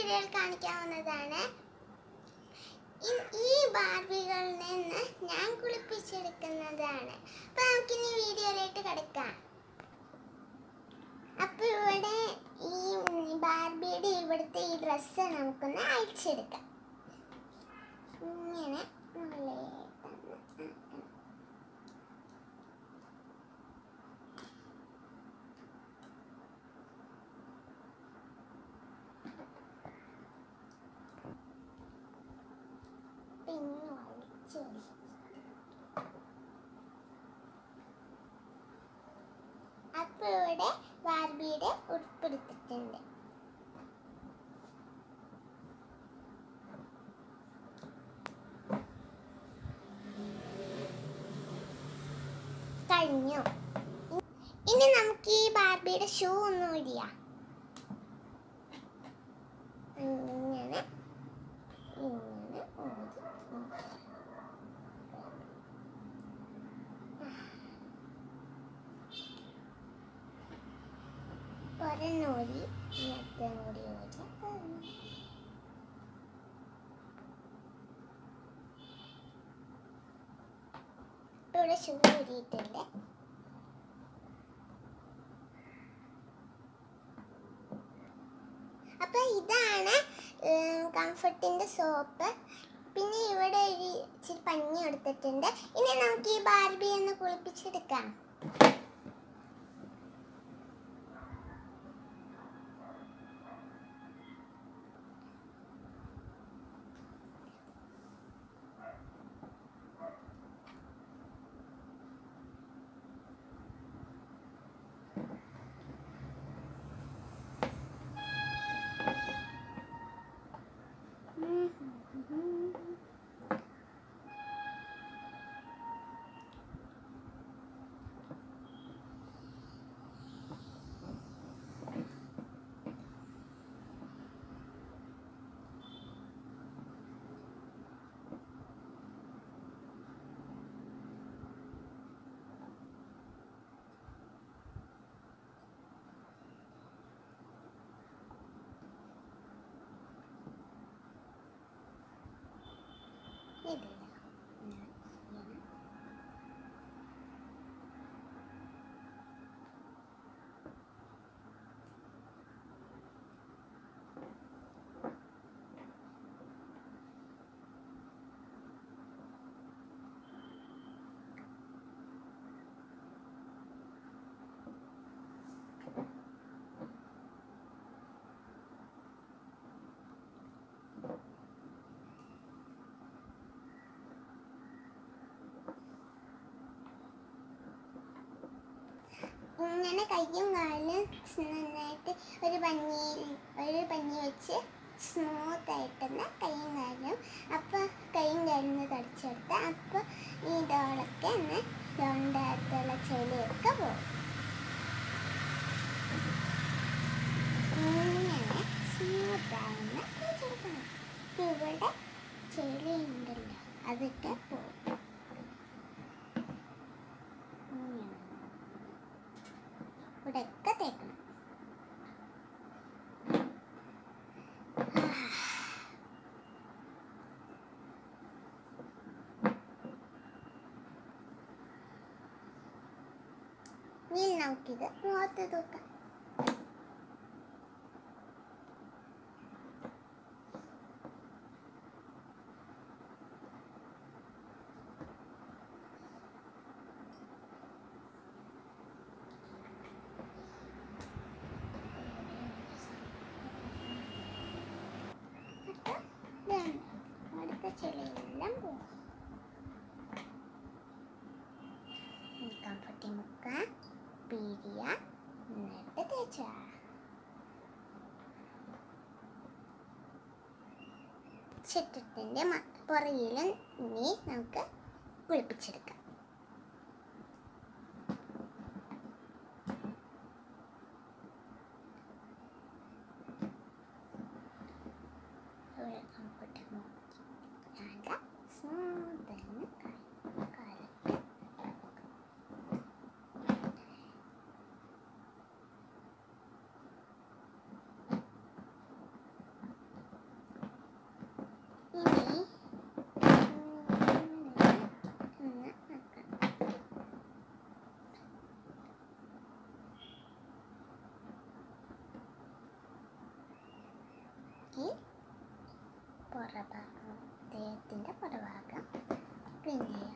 വീഡിയോയിൽ കാണിക്കാവുന്നതാണ് ഇ- ഈ ബാർബികളിൽ നിന്ന് ഞാൻ കുളിപ്പിച്ചെടുക്കുന്നതാണ് അപ്പൊ നമുക്കിനി വീഡിയോയിലേക്ക് കിടക്കാം അപ്പൊ ഇവിടെ ഈ ബാർബിയുടെ ഇവിടുത്തെ ഈ ഡ്രസ്സ് നമുക്കൊന്ന് അഴിച്ചെടുക്കാം ഇങ്ങനെ മുകളിലേക്കൊന്ന് ആക്കണം. പിന്നെ വലിച്ചു അപ്പൊ ഇവിടെ ബാർബിയുടെ ഉൾപ്പെടുത്തിട്ടുണ്ട് കഴിഞ്ഞു ഇനി നമുക്ക് ഈ ബാർബിയുടെ ഷൂ ഒന്ന് ഊരിയാ ഇങ്ങനെ ഇങ്ങനെ ഊരി ഊരി. ഒരെണ്ണൂരി മറ്റേ കൂടി ഊരി ഇപ്പൊ ഇവിടെ ഷൂ ഊരിയിട്ടുണ്ട് അപ്പൊ ഇതാണ് കംഫർട്ടിന്റെ സോപ്പ് പിന്നെ ഇവിടെ ഒരു ഇച്ചിരി പഞ്ഞി എടുത്തിട്ടുണ്ട് ഇനി നമുക്ക് ഈ ബാർബി ഒന്ന് കുളിപ്പിച്ചെടുക്കാം ഇതില്ല ഇങ്ങനെ ചെയ്യണം. ഇങ്ങനെ കയ്യും കാലും നന്നായിട്ട് ഒരു പഞ്ഞിയിൽ ഒരു പഞ്ഞി വെച്ച് സ്മൂത്ത് ആയിട്ടൊന്ന് കയ്യും കാലും അപ്പോൾ കയ്യും കാലിൽ നിന്ന് തടിച്ചെടുത്ത് അപ്പോൾ ഈ ഡോളൊക്കെ ഒന്ന് ഡോളിൻ്റെ അകത്തുള്ള ചെളിയൊക്കെ പോകും ഇങ്ങനെ സ്മൂത്ത് ആവുന്ന തേച്ചെടുക്കണം ഇപ്പം ഇവിടെ ചെളി ഉണ്ടല്ലോ അതൊക്കെ പോകും ഇങ്ങനെ ഇവിടെയൊക്കെ തേക്കണം ഇനി നമുക്കിത് മുഖത്ത് തൂക്കാം അപ്പൊ ഇതാണ്. അടുത്ത ചെളിയെല്ലാം പോകും കംഫർട്ടി മുക്ക പിരിയ എന്നിട്ട് തേച്ച ചിത്രത്തിൻ്റെ പുറകിലും ഇനി നമുക്ക് കുളിപ്പിച്ചെടുക്കാം ഒരു കംഫർട്ടി മുക്ക സ്മൂത്ത് കാലൊക്കെ പുറഭാഗം ദേഹത്തിൻ്റെ പുറഭാഗം ക്ലീൻ ചെയ്യാം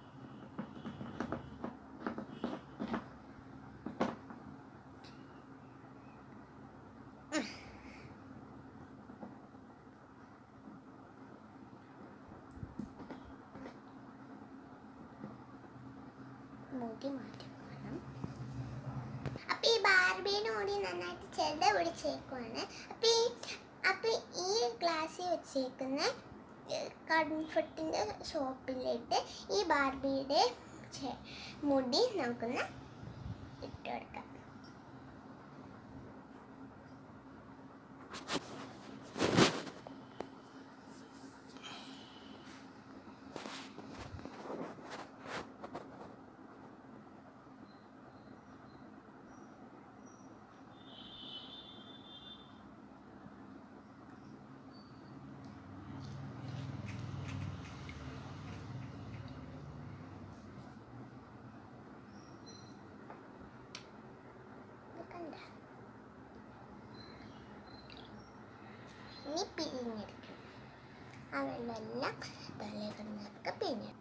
മുടി മാറ്റി വേണം അപ്പൊ ഈ ബാർബീനെ കൂടി നന്നായിട്ട് ചെണ്ട പിടിച്ചേക്കുവാണ് അപ്പൊ ഈ അപ്പൊ ഈ ഗ്ലാസ്സിൽ വെച്ചേക്കുന്ന കംഫർട്ടിൻ്റെ ഷോപ്പിലിട്ട് ഈ ബാർബിയുടെ ചെ- മുടി നമുക്കൊന്ന് ഇട്ട് കൊടുക്കാം ഇത് കണ്ട ഇനി പിരിഞ്ഞെടുക്കണം ആ വെള്ളമെല്ലാം തലയിൽ കിടന്നൊക്കെ പിരിഞ്ഞെടുക്കും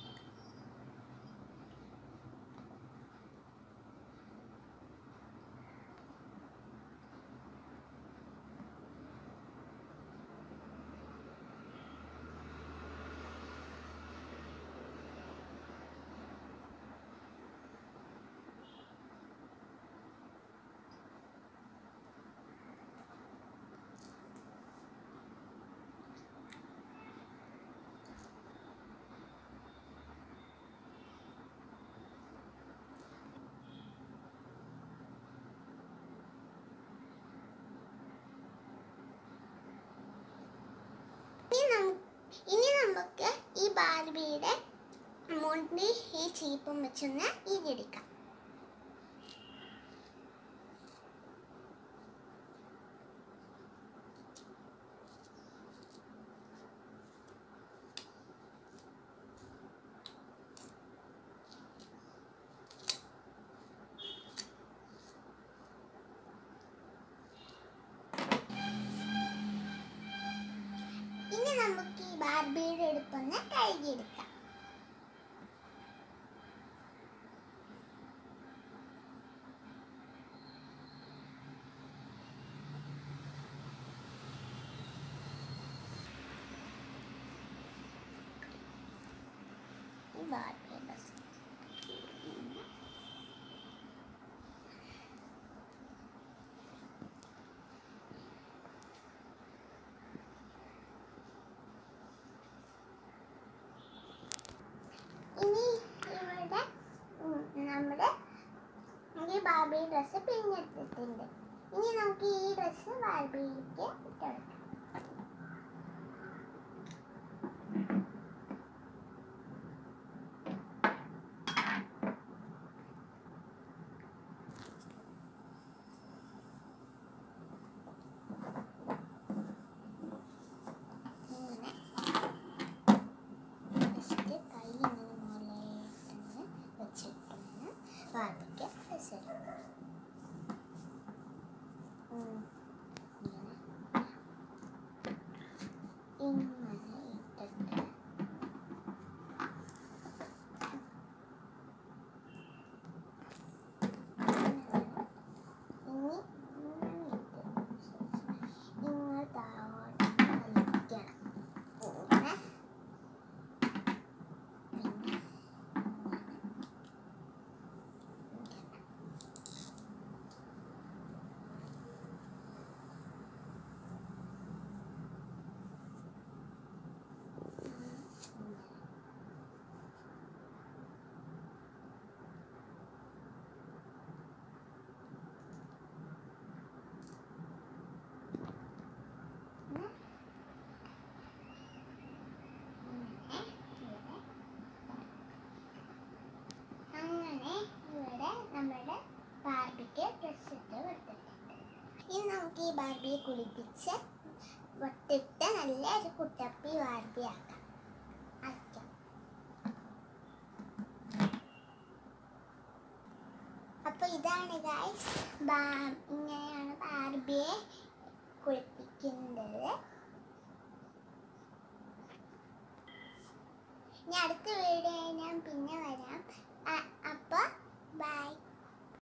ഇനി നം- ഇനി നമുക്ക് ഈ ബാർബിയുടെ മുടി ഈ ചീപ്പും വെച്ചൊന്ന് ഈടിയെടുക്കാം ഇനി നമുക്ക് ഈ ബാർബിയുടെ അടുപ്പൊന്ന് കഴുകിയെടുക്കാം ഈ ബാർബിയുടെ ഡ്രസ്സ് ഇനി ഇവിടെ ഉം, നമ്മുടെ ഈ ബാർബി ഡ്രസ്സ് പിഴിഞ്ഞെടുത്തിട്ടുണ്ട് ഇനി നമുക്ക് ഈ ഡ്രസ്സ് ബാർബിയിലേക്ക് ഇട്ടെടുക്കാം ഇങ്ങനെ ജസ്റ്റ് കൈ ഇങ്ങനെ മുകളിലേക്കൊന്ന് വെച്ചിട്ടൊന്ന് ബാർബിക്ക് വെച്ചിടും ഇങ്ങനെ ഇങ്ങനെ ഇട്ടിട്ട് ഇനി ഇങ്ങനെ ഇട്ടതിന് ശേഷം ഇങ്ങനെ താഴോട്ട് വലിക്കണം ഇങ്ങനെ പിന്നെ അങ്ങനെ ഇവിടെ നമ്മുടെ ബാർബിക്ക് ഡ്രസ് ഇട്ട് കൊടുത്തിട്ടുണ്ട് ഇനി നമുക്ക് ഈ ബാർബിയെ കുളിപ്പിച്ച് വട്ടിട്ട് നല്ല ഒരു കുട്ടപ്പി ബാർബി ആക്കാം ആക്കാം അപ്പൊ ഇതാണ് ഗായ്സ് ഇങ്ങനെയാണ് ബാർബിയെ കുളിപ്പിക്കുന്നത് ഇനി അടുത്ത വീഡിയോ ഞാൻ പിന്നെ വരാം അപ്പോൾ ബൈ